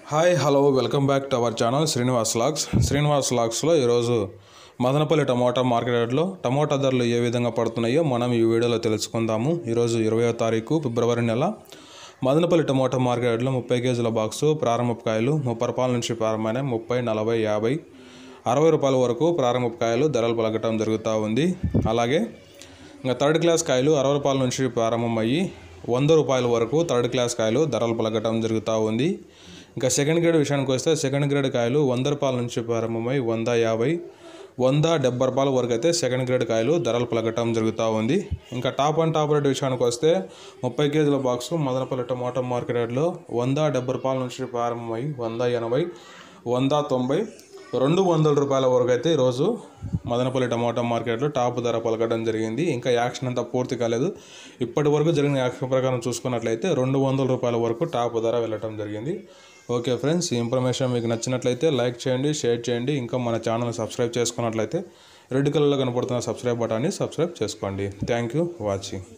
hi hello welcome back to our channel Srinivas logs Srinivas లాగ్స్లో ఈరోజు Madanapalle tomato మార్కెట్లో టమోటా ధరలు ఏ విధంగా పడుతున్నాయో మనం ఈ వీడియోలో తెలుసుకుందాము ఈరోజు ఇరవయో తారీఖు ఫిబ్రవరి నెల మదనపల్లి టమోటా మార్కెట్లో ముప్పై కేజీల బాక్సు ప్రారంభకాయలు ముప్పై రూపాయల నుంచి ప్రారంభమైన ముప్పై నలభై యాభై అరవై రూపాయల వరకు ప్రారంభకాయలు ధరలు పలకటం జరుగుతూ ఉంది అలాగే ఇంకా థర్డ్ క్లాస్ కాయలు అరవై రూపాయల నుంచి ప్రారంభమయ్యి వంద రూపాయల వరకు థర్డ్ క్లాస్ కాయలు ధరలు పలకటం జరుగుతూ ఉంది ఇంకా సెకండ్ గ్రేడ్ విషయానికి వస్తే సెకండ్ గ్రేడ్ కాయలు వంద రూపాయల నుంచి ప్రారంభమై వంద యాభై వంద డెబ్బై రూపాయల వరకు అయితే సెకండ్ గ్రేడ్ కాయలు ధరలు పలకటం జరుగుతూ ఉంది ఇంకా టాప్ అండ్ టాప్ రేట్ విషయానికి వస్తే ముప్పై కేజీల బాక్సు మదనపల్లి టమాటో మార్కెట్ రేట్లో వంద డెబ్బై రూపాయల నుంచి ప్రారంభమై వంద ఎనభై వంద తొంభై రెండు వందల రూపాయల వరకు అయితే ఈరోజు మదనపల్లి టమాటా మార్కెట్లో టాప్ ధర పలకడం జరిగింది ఇంకా యాక్షన్ అంతా పూర్తి కాలేదు ఇప్పటి వరకు జరిగిన యాక్షన్ ప్రకారం చూసుకున్నట్లయితే రెండు వందల రూపాయల వరకు టాప్ ధర వెళ్ళటం జరిగింది ఓకే ఫ్రెండ్స్ ఈ ఇన్ఫర్మేషన్ మీకు నచ్చినట్లయితే లైక్ చేయండి షేర్ చేయండి ఇంకా మన ఛానల్ సబ్స్క్రైబ్ చేసుకున్నట్లయితే రెడ్ కలర్లో కనపడుతున్న సబ్స్క్రైబ్ బటాన్ని సబ్స్క్రైబ్ చేసుకోండి థ్యాంక్ యూ వాచింగ్